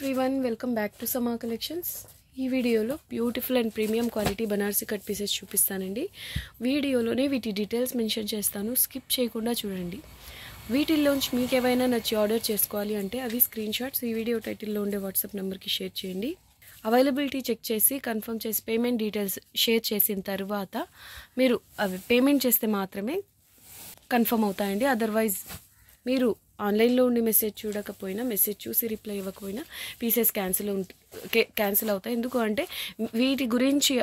everyone welcome back to Sama collections ఈ వీడియోలో beautiful and premium quality Banarasi cut pieces చూపిస్తానండి వీడియోలోనే వీటి డీటెయిల్స్ మెన్షన్ చేస్తాను స్కిప్ చేయకుండా చూడండి వీటిల్లోంచి మీకు ఏవైనా నచ్చి ఆర్డర్ చేసుకోవాలి అంటే అవి స్క్రీన్ షాట్స్ ఈ వీడియో టైటిల్లో ఉండే వాట్సాప్ నెంబర్కి షేర్ చేయండి అవైలబిలిటీ చెక్ చేసి కన్ఫర్మ్ చేసి పేమెంట్ డీటెయిల్స్ షేర్ చేసిన తర్వాత మీరు అవి పేమెంట్ చేస్తే మాత్రమే కన్ఫర్మ్ అవుతాయండి అదర్వైజ్ మీరు ఆన్లైన్లో ఉండి మెసేజ్ చూడకపోయినా మెసేజ్ చూసి రిప్లై ఇవ్వకపోయినా పీసెస్ క్యాన్సిల్ క్యాన్సిల్ అవుతాయి ఎందుకు అంటే వీటి గురించి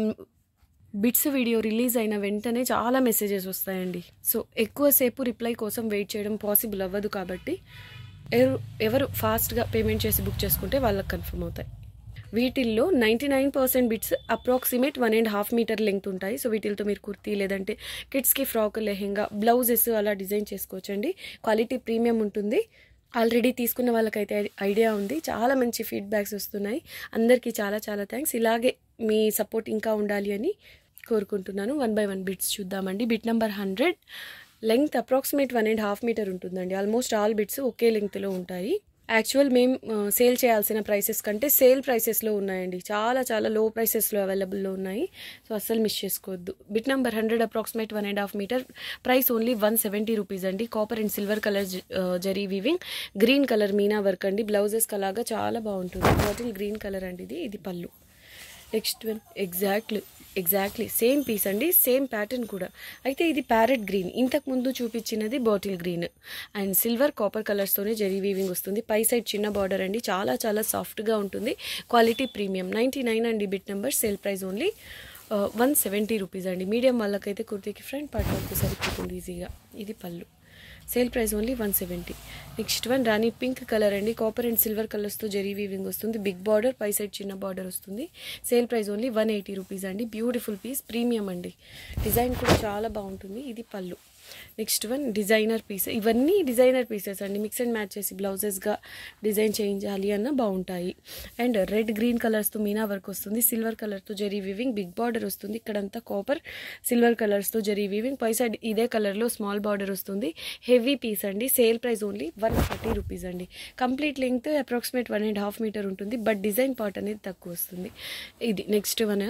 బిట్స్ వీడియో రిలీజ్ అయిన వెంటనే చాలా మెసేజెస్ వస్తాయండి సో ఎక్కువసేపు రిప్లై కోసం వెయిట్ చేయడం పాసిబుల్ అవ్వదు కాబట్టి ఎవరు ఎవరు ఫాస్ట్గా పేమెంట్ చేసి బుక్ చేసుకుంటే వాళ్ళకి కన్ఫర్మ్ అవుతాయి వీటిల్లో ninety nine percent bits approximate one and half meter length ఉంటాయి సో వీటితో మీరు కుర్తీ లేదంటే కిడ్స్కి ఫ్రాక్ లెహెంగా బ్లౌజెస్ అలా డిజైన్ చేసుకోవచ్చండి క్వాలిటీ ప్రీమియం ఉంటుంది ఆల్రెడీ తీసుకున్న వాళ్ళకైతే ఐడియా ఉంది చాలా మంచి ఫీడ్బ్యాక్స్ వస్తున్నాయి అందరికీ చాలా చాలా థ్యాంక్స్ ఇలాగే మీ సపోర్ట్ ఇంకా ఉండాలి అని కోరుకుంటున్నాను వన్ బై వన్ బిట్స్ చూద్దామండి bit number hundred length approximate one and half meter ఉంటుందండి ఆల్మోస్ట్ ఆల్ బిట్స్ ఒకే లెంగ్త్లో ఉంటాయి యాక్చువల్ మేము సేల్ చేయాల్సిన ప్రైసెస్ కంటే సేల్ ప్రైసెస్లో ఉన్నాయండి చాలా చాలా లో ప్రైసెస్లో అవైలబుల్లో ఉన్నాయి సో అస్సలు మిస్ చేసుకోవద్దు bit number hundred approximate one and half meter price only one seventy rupees అండి copper and silver colour zari weaving green colour meena work అండి బ్లౌజెస్ అలాగా చాలా బాగుంటుంది బాటిల్ గ్రీన్ కలర్ అండి ఇది ఇది పళ్ళు next one exactly exactly same piece అండి సేమ్ ప్యాటర్న్ కూడా అయితే ఇది ప్యారెట్ గ్రీన్ ఇంతకు ముందు చూపించినది bottle green and silver copper కలర్స్తోనే జరీ వీవింగ్ వస్తుంది పై సైడ్ చిన్న బార్డర్ అండి చాలా చాలా సాఫ్ట్గా ఉంటుంది క్వాలిటీ ప్రీమియం నైంటీ నైన్ అండి bit number sale price only one seventy rupees అండి మీడియం వాళ్ళకైతే కుర్తీకి ఫ్రంట్ పార్ట్ వరకు సరిపోతుంది ఈజీగా ఇది పళ్ళు sale price only one seventy next one rani pink colour అండి కాపర్ అండ్ సిల్వర్ కలర్స్తో జరీ వీవింగ్ వస్తుంది బిగ్ బార్డర్ పై సైడ్ చిన్న బార్డర్ వస్తుంది sale price only one eighty rupees అండి బ్యూటిఫుల్ పీస్ ప్రీమియం అండి డిజైన్ కూడా చాలా బాగుంటుంది ఇది పళ్ళు నెక్స్ట్ వన్ డిజైనర్ పీస్ ఇవన్నీ డిజైనర్ పీసెస్ అండి మిక్స్ అండ్ మ్యాచ్ చేసి బ్లౌజెస్గా డిజైన్ చేయించాలి అన్న బాగుంటాయి అండ్ రెడ్ గ్రీన్ కలర్స్తో మీనా వర్క్ వస్తుంది సిల్వర్ కలర్తో జరీ వీవింగ్ బిగ్ బార్డర్ వస్తుంది ఇక్కడంతా కాపర్ సిల్వర్ కలర్స్తో జరీ వీవింగ్ పై సైడ్ ఇదే కలర్లో స్మాల్ బార్డర్ వస్తుంది హెవీ పీస్ అండి sale price only one forty rupees అండి complete length approximate one and half metre ఉంటుంది బట్ డిజైన్ పార్ట్ అనేది తక్కువ వస్తుంది ఇది నెక్స్ట్ వన్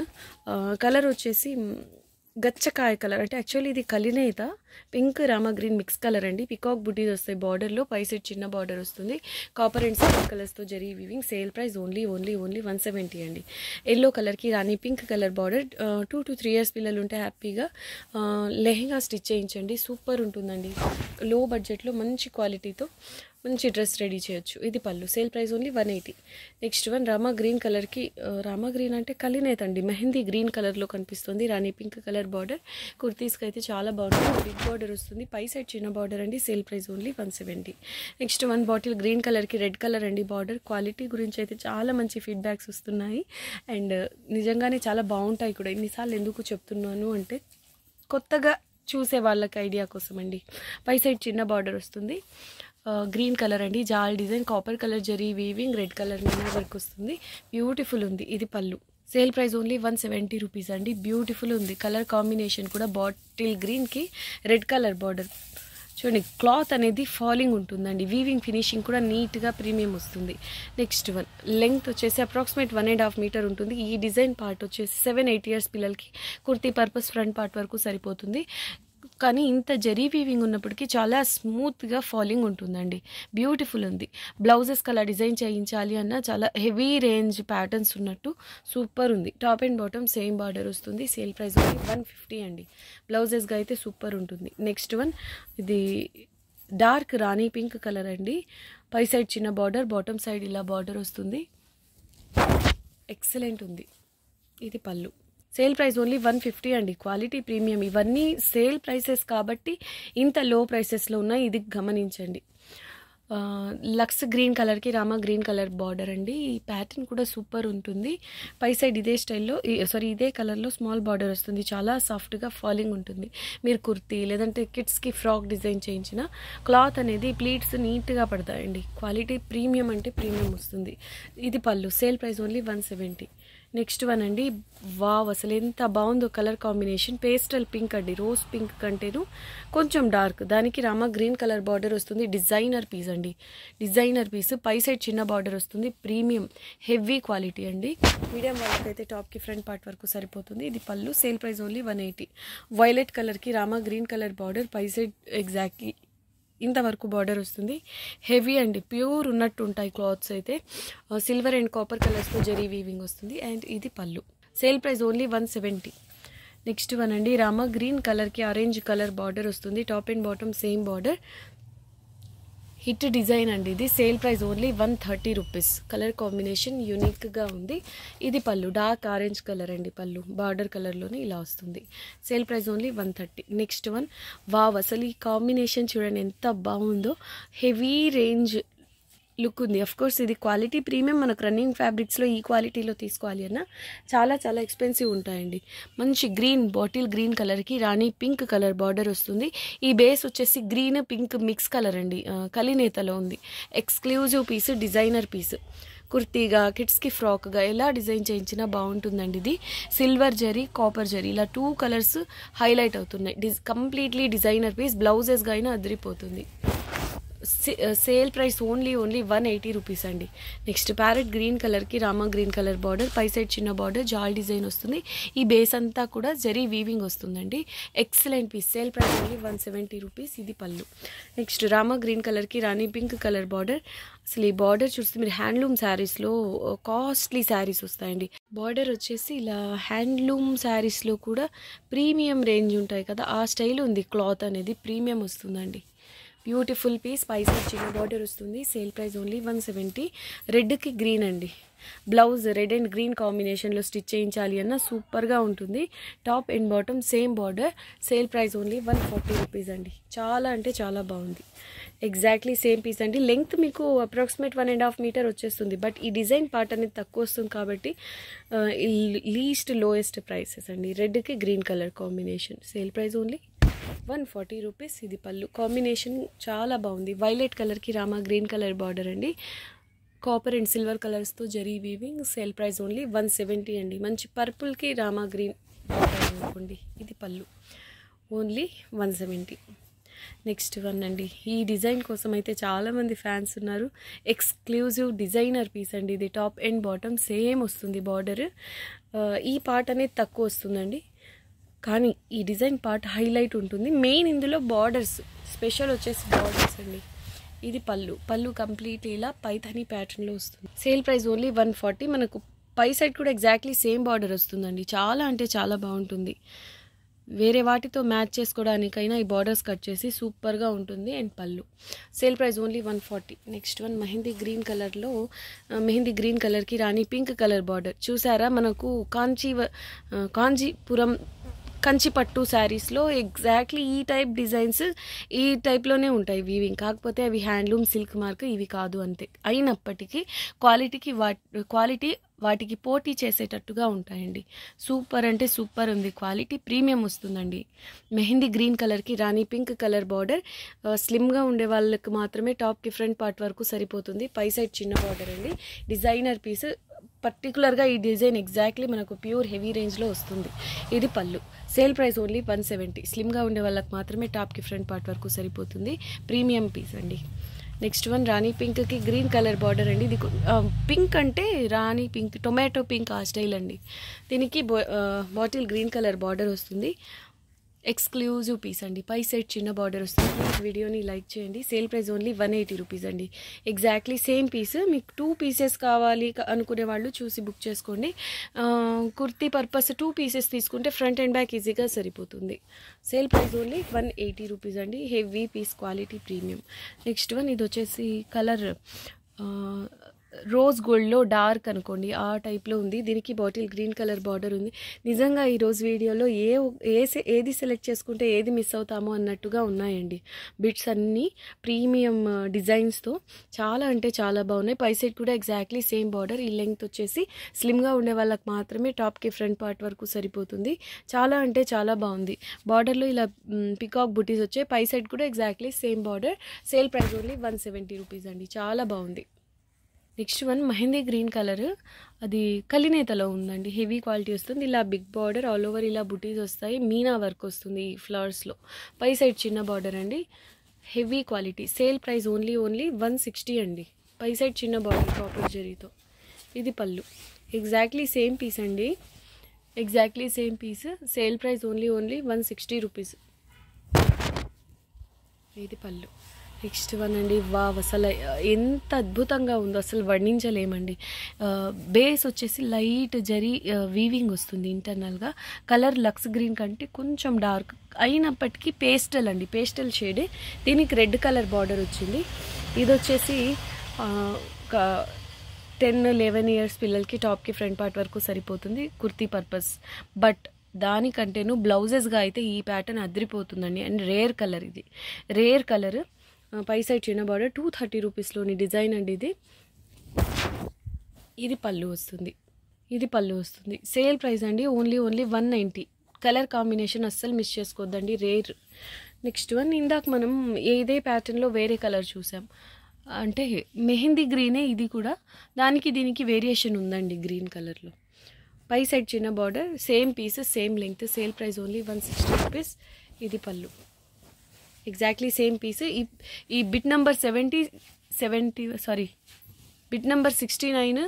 కలర్ వచ్చేసి గచ్చకాయ కలర్ అంటే యాక్చువల్లీ ఇది కలినేత pink rama green mix colour అండి పికాక్ బుటీస్ వస్తాయి బార్డర్లో పై సైడ్ చిన్న బార్డర్ వస్తుంది కాపర్ అండ్ సిల్వర్ కలర్స్తో zari weaving sale price only only only one seventy అండి ఎల్లో కలర్కి rani pink colour border two to three years పిల్లలు ఉంటే హ్యాపీగా లెహెంగా స్టిచ్ చేయించండి సూపర్ ఉంటుందండి లో బడ్జెట్లో మంచి క్వాలిటీతో మంచి డ్రెస్ రెడీ చేయొచ్చు ఇది పళ్ళు sale price only one eighty next one rama green కలర్కి రామా గ్రీన్ అంటే కలినేత అండి మెహందీ గ్రీన్ కలర్లో కనిపిస్తుంది రాణి పింక్ కలర్ బార్డర్ కుర్తీస్కి అయితే చాలా బాగుంటుంది బిగ్ బార్డర్ వస్తుంది పై సైడ్ చిన్న బార్డర్ అండి sale price only one seventy next one bottle green కలర్కి రెడ్ కలర్ అండి బార్డర్ క్వాలిటీ గురించి అయితే చాలా మంచి ఫీడ్బ్యాక్స్ వస్తున్నాయి అండ్ నిజంగానే చాలా బాగుంటాయి కూడా ఇన్నిసార్లు ఎందుకు చెప్తున్నాను అంటే కొత్తగా చూసే వాళ్ళకి ఐడియా కోసం అండి పై సైడ్ చిన్న బార్డర్ వస్తుంది గ్రీన్ కలర్ అండి jaal design copper colour zari weaving red colour మీద వర్క్ వస్తుంది బ్యూటిఫుల్ ఉంది ఇది పళ్ళు sale price only one seventy rupees అండి బ్యూటిఫుల్ ఉంది కలర్ కాంబినేషన్ కూడా బాటిల్ గ్రీన్కి రెడ్ కలర్ బార్డర్ చూడండి క్లాత్ అనేది ఫాలింగ్ ఉంటుందండి వీవింగ్ ఫినిషింగ్ కూడా నీట్గా ప్రీమియం వస్తుంది నెక్స్ట్ వన్ లెంగ్త్ వచ్చేసి approximate one and half metre ఉంటుంది ఈ డిజైన్ పార్ట్ వచ్చేసి సెవెన్ ఎయిట్ ఇయర్స్ పిల్లలకి కుర్తీ పర్పస్ ఫ్రంట్ పార్ట్ వరకు సరిపోతుంది కానీ ఇంత జరీ వీవింగ్ ఉన్నప్పటికీ చాలా స్మూత్గా ఫాలింగ్ ఉంటుందండి బ్యూటిఫుల్ ఉంది బ్లౌజెస్కి అలా డిజైన్ చేయించాలి అన్న చాలా హెవీ రేంజ్ ప్యాటర్న్స్ ఉన్నట్టు సూపర్ ఉంది top and bottom same border వస్తుంది సేల్ ప్రైస్ వచ్చి వన్ ఫిఫ్టీ అండి బ్లౌజెస్గా అయితే సూపర్ ఉంటుంది నెక్స్ట్ వన్ ఇది డార్క్ రాణి పింక్ కలర్ అండి పై సైడ్ చిన్న బార్డర్ బాటమ్ సైడ్ ఇలా బార్డర్ వస్తుంది ఎక్సలెంట్ ఉంది ఇది పళ్ళు sale price only one fifty అండి క్వాలిటీ ప్రీమియం ఇవన్నీ సేల్ ప్రైసెస్ కాబట్టి ఇంత లో ప్రైసెస్లో ఉన్నాయి ఇది గమనించండి లక్స్ గ్రీన్ కలర్కి రామా గ్రీన్ కలర్ బార్డర్ అండి ఈ ప్యాటర్న్ కూడా సూపర్ ఉంటుంది పై సైడ్ ఇదే స్టైల్లో సారీ ఇదే కలర్లో స్మాల్ బార్డర్ వస్తుంది చాలా సాఫ్ట్గా ఫాలింగ్ ఉంటుంది మీరు కుర్తీ లేదంటే కిడ్స్కి ఫ్రాక్ డిజైన్ చేయించిన క్లాత్ అనేది ప్లీట్స్ నీట్గా పడతాయండి క్వాలిటీ ప్రీమియం అంటే ప్రీమియం వస్తుంది ఇది పళ్ళు sale price only one seventy next one అండి వావ్ అసలు ఎంత బాగుందో కలర్ కాంబినేషన్ పేస్టల్ పింక్ అండి రోజ్ పింక్ కంటేను కొంచెం డార్క్ దానికి రామ గ్రీన్ కలర్ బార్డర్ వస్తుంది డిజైనర్ పీస్ అండి డిజైనర్ పీస్ పై సైడ్ చిన్న బార్డర్ వస్తుంది ప్రీమియం హెవీ క్వాలిటీ అండి మీడియం వాళ్ళకైతే టాప్కి ఫ్రంట్ పార్ట్ వరకు సరిపోతుంది ఇది పళ్ళు sale price only one eighty violet కలర్కి రామ గ్రీన్ కలర్ బార్డర్ పై సైడ్ ఎగ్జాక్ట్లీ ఇంతవరకు బార్డర్ వస్తుంది హెవీ అండి ప్యూర్ ఉన్నట్టు ఉంటాయి క్లాత్స్ అయితే సిల్వర్ అండ్ కాపర్ కలర్స్తో జరీ వీవింగ్ వస్తుంది అండ్ ఇది పళ్ళు sale price only one seventy next one అండి రామ గ్రీన్ కలర్కి ఆరెంజ్ కలర్ బార్డర్ వస్తుంది top and bottom same border hit design అండి ఇది sale price only one thirty rupees colour combination యూనిక్గా ఉంది ఇది పళ్ళు డార్క్ ఆరెంజ్ కలర్ అండి పళ్ళు బార్డర్ కలర్లోనే ఇలా వస్తుంది sale price only one thirty next one wow అసలు ఈ కాంబినేషన్ చూడండి ఎంత బాగుందో హెవీ రేంజ్ లుక్ ఉంది అఫ్ కోర్స్ ఇది క్వాలిటీ ప్రీమియం మనకు రన్నింగ్ ఫ్యాబ్రిక్స్లో ఈ క్వాలిటీలో తీసుకోవాలి అన్న చాలా చాలా ఎక్స్పెన్సివ్ ఉంటాయండి మంచి గ్రీన్ బాటిల్ గ్రీన్ కలర్కి రాణి పింక్ కలర్ బార్డర్ వస్తుంది ఈ బేస్ వచ్చేసి గ్రీన్ పింక్ మిక్స్ కలర్ అండి ఆ, కలినేతలో ఉంది ఎక్స్క్లూజివ్ పీస్ డిజైనర్ పీస్ కుర్తీగా కిడ్స్కి ఫ్రాక్గా ఎలా డిజైన్ చేయించినా బాగుంటుందండి ఇది సిల్వర్ జరీ కాపర్ జరీ ఇలా టూ కలర్స్ హైలైట్ అవుతున్నాయి డిజ్ కంప్లీట్లీ డిజైనర్ పీస్ బ్లౌజెస్గా అయినా అదిరిపోతుంది sale price only only one eighty rupees అండి నెక్స్ట్ ప్యారెట్ గ్రీన్ కలర్కి రామా గ్రీన్ కలర్ బార్డర్ పై సైడ్ చిన్న బార్డర్ జాల్ డిజైన్ వస్తుంది ఈ బేస్ అంతా కూడా జరీ వీవింగ్ వస్తుందండి excellent piece sale price only one seventy rupees ఇది పళ్ళు నెక్స్ట్ రామా గ్రీన్ కలర్కి రాణి పింక్ కలర్ బార్డర్ అసలు ఈ బార్డర్ చూస్తే మీరు హ్యాండ్లూమ్ శారీస్లో కాస్ట్లీ శారీస్ వస్తాయండి బార్డర్ వచ్చేసి ఇలా హ్యాండ్లూమ్ శారీస్లో కూడా ప్రీమియం రేంజ్ ఉంటాయి కదా ఆ స్టైల్ ఉంది క్లాత్ అనేది ప్రీమియం వస్తుందండి బ్యూటిఫుల్ పీస్ పైసా చిన్న బార్డర్ వస్తుంది sale price only one seventy రెడ్కి గ్రీన్ అండి బ్లౌజ్ రెడ్ అండ్ గ్రీన్ కాంబినేషన్లో స్టిచ్ చేయించాలి అన్న సూపర్గా ఉంటుంది top and bottom same border sale price only one forty rupees అండి చాలా అంటే చాలా బాగుంది ఎగ్జాక్ట్లీ సేమ్ పీస్ అండి లెంగ్త్ మీకు approximate one and half meter వచ్చేస్తుంది బట్ ఈ డిజైన్ పార్ట్ అనేది తక్కువ వస్తుంది కాబట్టి లీస్ట్ లోయెస్ట్ ప్రైసెస్ అండి రెడ్కి green colour combination sale price only one forty rupees ఇది పళ్ళు కాంబినేషన్ చాలా బాగుంది వైలెట్ కలర్కి రామా గ్రీన్ కలర్ బార్డర్ అండి కాపర్ అండ్ సిల్వర్ కలర్స్తో zari weaving sale price only one seventy అండి మంచి పర్పుల్కి రామా గ్రీన్ బార్డర్ అనుకోండి ఇది పళ్ళు only one seventy next one అండి ఈ డిజైన్ కోసం అయితే చాలామంది ఫ్యాన్స్ ఉన్నారు ఎక్స్క్లూజివ్ డిజైనర్ పీస్ అండి ఇది టాప్ అండ్ బాటమ్ సేమ్ వస్తుంది బార్డర్ ఈ పార్ట్ అనేది తక్కువ వస్తుందండి కానీ ఈ డిజైన్ పార్ట్ హైలైట్ ఉంటుంది మెయిన్ ఇందులో బార్డర్స్ స్పెషల్ వచ్చేసి బార్డర్స్ అండి ఇది పళ్ళు పళ్ళు కంప్లీట్ ఇలా పైథనీ ప్యాటర్న్లో వస్తుంది sale price only one forty మనకు పై సైడ్ కూడా ఎగ్జాక్ట్లీ సేమ్ బార్డర్ వస్తుందండి చాలా అంటే చాలా బాగుంటుంది వేరే వాటితో మ్యాచ్ చేసుకోవడానికైనా ఈ బార్డర్స్ కట్ చేసి సూపర్గా ఉంటుంది అండ్ పళ్ళు sale price only one forty next one mehendi green కలర్లో మెహందీ గ్రీన్ కలర్కి రాణి పింక్ కలర్ బార్డర్ చూసారా మనకు కాంచీ కాంచీపురం కంచి పట్టు శారీస్లో ఎగ్జాక్ట్లీ ఈ టైప్ డిజైన్స్ ఈ టైప్లోనే ఉంటాయి వీవింగ్ కాకపోతే అవి హ్యాండ్లూమ్ సిల్క్ మార్క్ ఇవి కాదు అంతే అయినప్పటికీ క్వాలిటీకి వా క్వాలిటీ వాటికి పోటీ చేసేటట్టుగా ఉంటాయండి సూపర్ అంటే సూపర్ ఉంది క్వాలిటీ ప్రీమియం వస్తుందండి మెహందీ గ్రీన్ కలర్కి రాణి పింక్ కలర్ బార్డర్ స్లిమ్గా ఉండే వాళ్ళకి మాత్రమే టాప్కి ఫ్రంట్ పార్ట్ వరకు సరిపోతుంది పై సైడ్ చిన్న బార్డర్ అండి డిజైనర్ పీస్ పర్టికులర్గా ఈ డిజైన్ ఎగ్జాక్ట్లీ మనకు ప్యూర్ హెవీ రేంజ్లో వస్తుంది ఇది పళ్ళు sale price only one seventy స్లిమ్గా ఉండే వాళ్ళకి మాత్రమే టాప్కి ఫ్రంట్ పార్ట్ వరకు సరిపోతుంది ప్రీమియం పీస్ అండి నెక్స్ట్ వన్ రాణి పింక్కి గ్రీన్ కలర్ బార్డర్ అండి ఇది పింక్ అంటే రాణి పింక్ టొమాటో పింక్ ఆ స్టైల్ అండి దీనికి బాటిల్ గ్రీన్ కలర్ బార్డర్ వస్తుంది ఎక్స్క్లూజివ్ పీస్ అండి పై సైడ్ చిన్న బార్డర్ వస్తుంది ప్లీజ్ వీడియోని లైక్ చేయండి sale price only one eighty rupees అండి ఎగ్జాక్ట్లీ సేమ్ పీస్ మీకు టూ పీసెస్ కావాలి క- అనుకునే వాళ్ళు చూసి బుక్ చేసుకోండి ఆ, కుర్తీ పర్పస్ టూ పీసెస్ తీసుకుంటే ఫ్రంట్ అండ్ బ్యాక్ ఈజీగా సరిపోతుంది sale price only one eighty rupees అండి heavy piece quality premium next one ఇది వచ్చేసి కలర్ రోజ్ గోల్డ్లో డార్క్ అనుకోండి ఆ టైప్లో ఉంది దీనికి బాటిల్ గ్రీన్ కలర్ బార్డర్ ఉంది నిజంగా ఈ రోజు వీడియోలో ఏ ఏ సె- ఏది సెలెక్ట్ చేసుకుంటే ఏది మిస్ అవుతామో అన్నట్టుగా ఉన్నాయండి బిట్స్ అన్నీ ప్రీమియం డిజైన్స్తో చాలా అంటే చాలా బాగున్నాయి పై సైడ్ కూడా ఎగ్జాక్ట్లీ సేమ్ బార్డర్ ఈ లెంగ్త్ వచ్చేసి స్లిమ్గా ఉండే వాళ్ళకి మాత్రమే టాప్కి ఫ్రంట్ పార్ట్ వరకు సరిపోతుంది చాలా అంటే చాలా బాగుంది బార్డర్లో ఇలా పికాక్ బుటీస్ వచ్చాయి పై సైడ్ కూడా exactly same border sale price only one seventy rupees అండి చాలా బాగుంది next one mehendi green colour అది కలినేతలో ఉందండి హెవీ క్వాలిటీ వస్తుంది ఇలా బిగ్ బార్డర్ ఆల్ ఓవర్ ఇలా బుటీస్ వస్తాయి మీనా వర్క్ వస్తుంది ఈ ఫ్లవర్స్లో పై సైడ్ చిన్న బార్డర్ అండి heavy quality sale price only only one sixty అండి పై సైడ్ చిన్న బార్డర్ కాపర్ జరీతో ఇది పళ్ళు ఎగ్జాక్ట్లీ సేమ్ పీస్ అండి exactly same piece sale price only only one sixty rupees ఇది పళ్ళు నెక్స్ట్ వన్ అండి వావ్ అసలు ఎంత అద్భుతంగా ఉందో అసలు వర్ణించలేమండి బేస్ వచ్చేసి లైట్ జరీ వీవింగ్ వస్తుంది ఇంటర్నల్గా కలర్ లక్స్ గ్రీన్ కంటే కొంచెం డార్క్ అయినప్పటికీ పేస్టల్ అండి పేస్టల్ షేడే దీనికి రెడ్ కలర్ బార్డర్ వచ్చింది ఇది వచ్చేసి టెన్ లెవెన్ ఇయర్స్ పిల్లలకి టాప్కి ఫ్రంట్ పార్ట్ వరకు సరిపోతుంది కుర్తీ పర్పస్ బట్ దానికంటేను బ్లౌజెస్గా అయితే ఈ ప్యాటర్న్ అదిరిపోతుందండి అండ్ రేర్ కలర్ ఇది రేర్ కలర్ పై సైడ్ చిన్న బార్డర్ టూ థర్టీ రూపీస్లోని డిజైన్ అండి ఇది ఇది పళ్ళు వస్తుంది ఇది పళ్ళు వస్తుంది సేల్ ప్రైస్ అండి only only one ninety colour combination అస్సలు మిస్ చేసుకోవద్దండి రేర్ నెక్స్ట్ వన్ ఇందాక మనం ఏదే ప్యాటర్న్లో వేరే కలర్ చూసాం అంటే మెహందీ గ్రీనే ఇది కూడా దానికి దీనికి వేరియేషన్ ఉందండి గ్రీన్ కలర్లో పై సైడ్ చిన్న border same piece same length sale price only one sixty rupees ఇది పళ్ళు ఎగ్జాక్ట్లీ సేమ్ పీస్ ఈ ఈ bit number seventy seventy sorry bit number sixty nine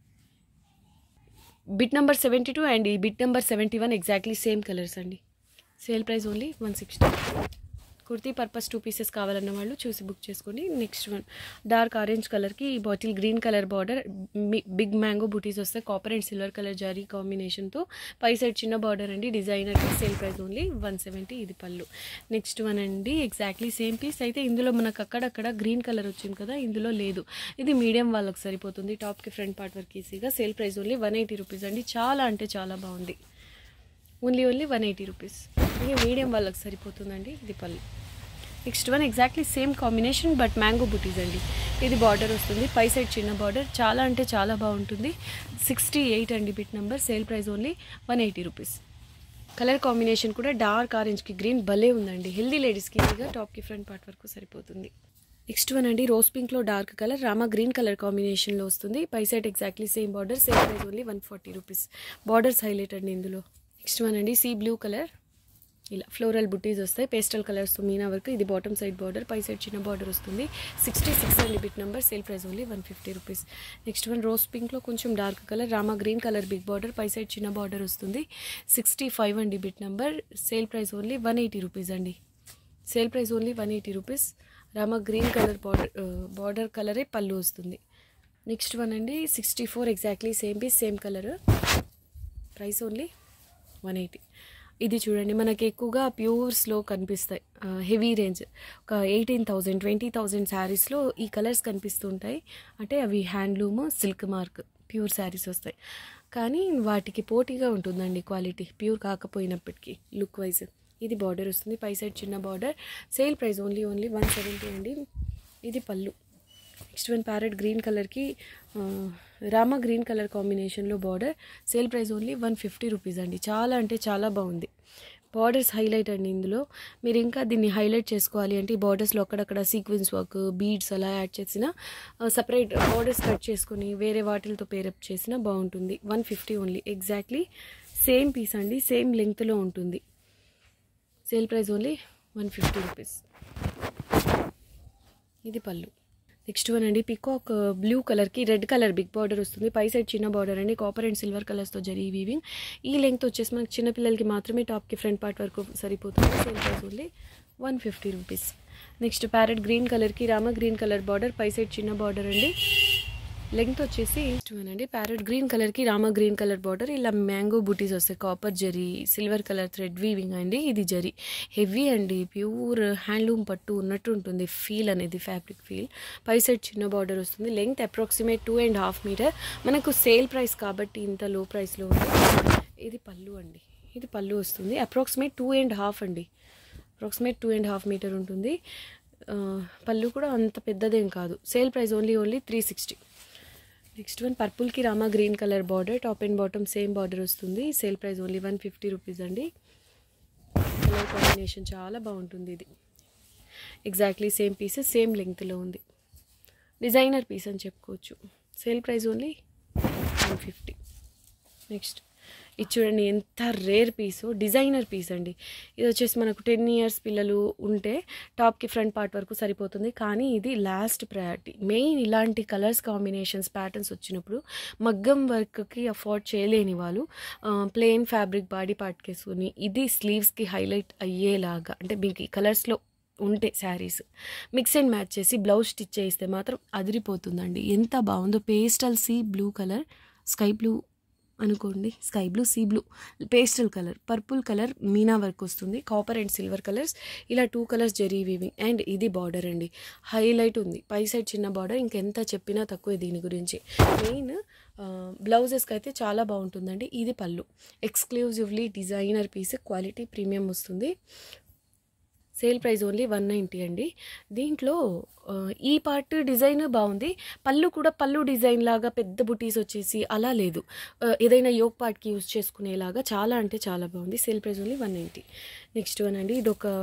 bit number seventy two and ఈ bit number seventy one exactly same colours అండి sale price only one sixty kurti purpose two pieces కావాలన్న వాళ్ళు చూసి book చేసుకోండి next one dark orange కలర్కి bottle green colour border big mango buttis వస్తాయి copper and silver colour zari కాంబినేషన్తో పై సైడ్ చిన్న బార్డర్ అండి designer sale price only one seventy ఇది పళ్ళు నెక్స్ట్ వన్ అండి ఎగ్జాక్ట్లీ సేమ్ పీస్ అయితే ఇందులో మనకు అక్కడక్కడ గ్రీన్ కలర్ వచ్చింది కదా ఇందులో లేదు ఇది మీడియం వాళ్ళకి సరిపోతుంది టాప్కి ఫ్రంట్ పార్ట్ వరకు ఈజీగా sale price only one eighty rupees అండి చాలా అంటే చాలా బాగుంది only only one eighty rupees ఇది మీడియం వాళ్ళకి సరిపోతుందండి ఇది పళ్ళు next one exactly same combination but mango buttis అండి ఇది బార్డర్ వస్తుంది పై సైడ్ చిన్న బార్డర్ చాలా అంటే చాలా బాగుంటుంది సిక్స్టీ ఎయిట్ అండి bit number sale price only one eighty rupees colour combination కూడా డార్క్ ఆరెంజ్కి గ్రీన్ భలే ఉందండి హెల్దీ లేడీస్కి ఈజీగా టాప్కి ఫ్రంట్ పార్ట్ వరకు సరిపోతుంది నెక్స్ట్ వన్ అండి రోజ్ పింక్లో dark colour rama green colour కాంబినేషన్లో వస్తుంది పై side exactly same border same price only one forty rupees borders highlight అండి ఇందులో నెక్స్ట్ వన్ అండి సీ బ్లూ కలర్ ఇలా ఫ్లోరల్ బుట్టీస్ వస్తాయి పేస్టల్ కలర్స్తో మీనా వరకు ఇది బాటమ్ సైడ్ బార్డర్ పై సైడ్ చిన్న బార్డర్ వస్తుంది సిక్స్టీ సిక్స్ అండి bit number sale price only one fifty rupees next one rose పింక్లో కొంచెం dark colour rama green colour big border పై సైడ్ చిన్న బార్డర్ వస్తుంది సిక్స్టీ ఫైవ్ అండి bit number sale price only one eighty rupees అండి sale price only one eighty rupees rama green colour border border కలరే పళ్ళు వస్తుంది నెక్స్ట్ వన్ అండి sixty four exactly same piece same colour price only one eighty ఇది చూడండి మనకి ఎక్కువగా ప్యూర్స్లో కనిపిస్తాయి హెవీ రేంజ్ ఒక ఎయిటీన్ థౌజండ్ ట్వంటీ థౌజండ్ శారీస్లో ఈ కలర్స్ కనిపిస్తుంటాయి అంటే అవి handloom silk mark pure saris వస్తాయి కానీ వాటికి పోటీగా ఉంటుందండి క్వాలిటీ ప్యూర్ కాకపోయినప్పటికీ లుక్ వైజ్ ఇది బార్డర్ వస్తుంది పై సైడ్ చిన్న border sale price only only one seventy అండి ఇది పళ్ళు నెక్స్ట్ వన్ ప్యారెట్ గ్రీన్ కలర్కి రామా గ్రీన్ కలర్ కాంబినేషన్లో border sale price only one fifty rupees అండి చాలా అంటే చాలా బాగుంది బార్డర్స్ హైలైట్ అండి ఇందులో మీరు ఇంకా దీన్ని హైలైట్ చేసుకోవాలి అంటే ఈ బార్డర్స్లో అక్కడక్కడ సీక్వెన్స్ వర్క్ బీడ్స్ అలా యాడ్ చేసిన సపరేట్ బార్డర్స్ కట్ చేసుకొని వేరే వాటిలతో పేరప్ చేసినా బాగుంటుంది one fifty only exactly same piece అండి సేమ్ లెంగ్త్లో ఉంటుంది sale price only one fifty rupees ఇది పళ్ళు నెక్స్ట్ వన్ అండి పికాక్ బ్లూ కలర్కి రెడ్ కలర్ బిగ్ బార్డర్ వస్తుంది పై సైడ్ చిన్న బార్డర్ అండి కాపర్ అండ్ సిల్వర్ కలర్స్తో జరీ వీవింగ్ ఈ లెంగ్త్ వచ్చేసి మనకి చిన్నపిల్లలకి మాత్రమే టాప్కి ఫ్రంట్ పార్ట్ వరకు సరిపోతుంది sale price only one fifty rupees next parrot green కలర్కి రామ గ్రీన్ కలర్ బార్డర్ పై సైడ్ చిన్న బార్డర్ అండి లెంగ్త్ వచ్చేసి అండి ప్యారెట్ గ్రీన్ కలర్కి రామ గ్రీన్ కలర్ బార్డర్ ఇలా మ్యాంగో బూటీస్ వస్తాయి copper zari silver colour thread weaving అండి ఇది జరీ హెవీ అండి ప్యూర్ హ్యాండ్లూమ్ పట్టు ఉన్నట్టు ఉంటుంది ఫీల్ అనేది ఫ్యాబ్రిక్ ఫీల్ పై సైడ్ చిన్న బార్డర్ వస్తుంది length approximate two and half metre మనకు సేల్ ప్రైస్ కాబట్టి ఇంత లో ప్రైస్లో ఉంది ఇది పళ్ళు అండి ఇది పళ్ళు వస్తుంది అప్రాక్సిమేట్ టూ అండ్ హాఫ్ అండి approximate two and half metre ఉంటుంది పళ్ళు కూడా అంత పెద్దదేం కాదు sale price only only three sixty next one పర్పుల్కి rama green colour border top and bottom same border వస్తుంది sale price only one fifty rupees అండి కలర్ కాంబినేషన్ చాలా బాగుంటుంది ఇది ఎగ్జాక్ట్లీ సేమ్ పీస్ సేమ్ లెంగ్త్లో ఉంది డిజైనర్ పీస్ అని చెప్పుకోవచ్చు sale price only one fifty next ఇది చూడండి ఎంత రేర్ పీసు డిజైనర్ పీస్ అండి ఇది వచ్చేసి మనకు టెన్ ఇయర్స్ పిల్లలు ఉంటే టాప్కి ఫ్రంట్ పార్ట్ వరకు సరిపోతుంది కానీ ఇది లాస్ట్ ప్రయారిటీ మెయిన్ ఇలాంటి కలర్స్ కాంబినేషన్స్ ప్యాటర్న్స్ వచ్చినప్పుడు మగ్గం వర్క్కి అఫోర్డ్ చేయలేని వాళ్ళు ప్లెయిన్ ఫ్యాబ్రిక్ బాడీ పార్ట్కి వేసుకుని ఇది స్లీవ్స్కి హైలైట్ అయ్యేలాగా అంటే మీకు ఈ కలర్స్లో ఉంటే శారీస్ మిక్స్ అండ్ మ్యాచ్ చేసి బ్లౌజ్ స్టిచ్ చేస్తే మాత్రం అదిరిపోతుందండి ఎంత బాగుందో pastel sea blue colour sky blue అనుకోండి sky blue sea blue pastel colour purple colour meena work వస్తుంది కాపర్ అండ్ సిల్వర్ కలర్స్ ఇలా two colours zari weaving and ఇది బార్డర్ అండి హైలైట్ ఉంది పై సైడ్ చిన్న బార్డర్ ఇంకెంత చెప్పినా తక్కువే దీని గురించి మెయిన్ బ్లౌజెస్కి అయితే చాలా బాగుంటుందండి ఇది పళ్ళు exclusively designer piece quality premium వస్తుంది sale price only one ninety అండి దీంట్లో ఆ, ఈ పార్ట్ డిజైన్ బాగుంది పళ్ళు కూడా పళ్ళు డిజైన్ లాగా పెద్ద బుటీస్ వచ్చేసి అలా లేదు ఆ, ఏదైనా యోగ్ పార్ట్కి యూజ్ చేసుకునేలాగా చాలా అంటే చాలా బాగుంది sale price only one ninety next one అండి ఇది ఒక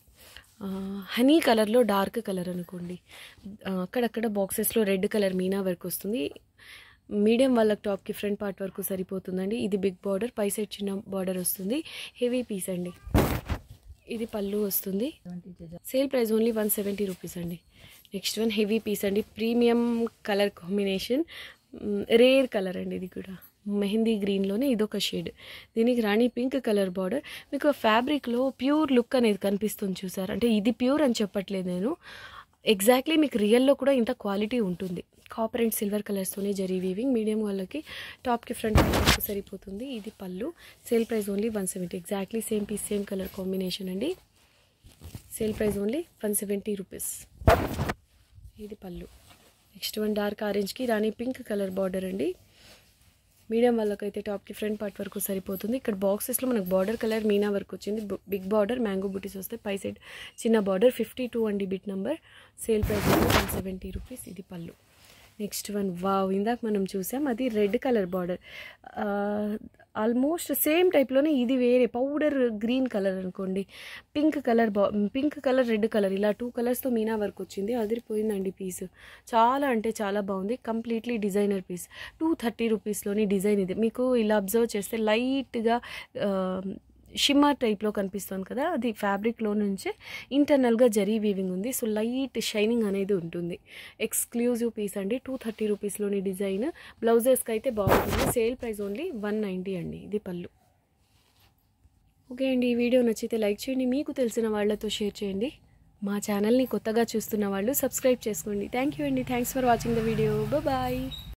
హనీ కలర్లో డార్క్ కలర్ అనుకోండి ఆ, అక్కడక్కడ బాక్సెస్లో రెడ్ కలర్ మీనా వర్క్ వస్తుంది మీడియం వాళ్ళకి టాప్కి ఫ్రంట్ పార్ట్ వరకు సరిపోతుందండి ఇది బిగ్ బార్డర్ పై సైడ్ చిన్న బార్డర్ వస్తుంది హెవీ పీస్ అండి ఇది పళ్ళు వస్తుంది sale price only one seventy rupees అండి నెక్స్ట్ వన్ హెవీ పీస్ అండి premium colour combination rare colour అండి ఇది కూడా మెహందీ గ్రీన్లోనే ఇదొక షేడ్ దీనికి రాణి పింక్ కలర్ బార్డర్ మీకు ఫ్యాబ్రిక్లో ప్యూర్ లుక్ అనేది కనిపిస్తుంది చూసారు అంటే ఇది ప్యూర్ అని చెప్పట్లేదు నేను ఎగ్జాక్ట్లీ మీకు రియల్లో కూడా ఇంత క్వాలిటీ ఉంటుంది కాపర్ అండ్ సిల్వర్ కలర్స్తోనే జరీ వీవింగ్ మీడియం వాళ్ళకి టాప్కి ఫ్రంట్ వరకు సరిపోతుంది ఇది పళ్ళు sale price only one seventy exactly same piece same colour combination అండి sale price only one seventy rupees ఇది పళ్ళు నెక్స్ట్ వన్ డార్క్ ఆరెంజ్కి రాణి పింక్ కలర్ బార్డర్ అండి మీడియం వాళ్ళకైతే టాప్కి ఫ్రంట్ పార్ట్ వరకు సరిపోతుంది ఇక్కడ బాక్సెస్లో మనకు బార్డర్ కలర్ మీనా వర్క్ వచ్చింది బిగ్ బార్డర్ మ్యాంగో బుటీస్ వస్తాయి పై సైడ్ చిన్న బార్డర్ ఫిఫ్టీ టూ అండి bit number sale price one seventy rupees ఇది పళ్ళు నెక్స్ట్ వన్ వావ్ ఇందాక మనం చూసాం అది red colour border almost same టైప్లోనే ఇది వేరే పౌడర్ గ్రీన్ కలర్ అనుకోండి పింక్ కలర్ బా పింక్ కలర్ రెడ్ కలర్ ఇలా టూ కలర్స్తో మీనా వర్క్ వచ్చింది అదిరిపోయిందండి పీస్ చాలా అంటే చాలా బాగుంది completely designer piece two thirty రూపీస్లోని డిజైన్ ఇది మీకు ఇలా అబ్జర్వ్ చేస్తే లైట్గా షిమ్మర్ టైప్లో కనిపిస్తుంది కదా అది ఫ్యాబ్రిక్లో నుంచే ఇంటర్నల్గా జరీ వీవింగ్ ఉంది సో లైట్ షైనింగ్ అనేది ఉంటుంది ఎక్స్క్లూజివ్ పీస్ అండి టూ థర్టీ రూపీస్లోని డిజైన్ బ్లౌజెస్కి అయితే బాగుంటుంది sale price only one ninety అండి ఇది పళ్ళు ఓకే అండి ఈ వీడియో నచ్చితే లైక్ చేయండి మీకు తెలిసిన వాళ్ళతో షేర్ చేయండి మా ఛానల్ని కొత్తగా చూస్తున్న వాళ్ళు సబ్స్క్రైబ్ చేసుకోండి థ్యాంక్ యూ అండి thanks for watching the video bye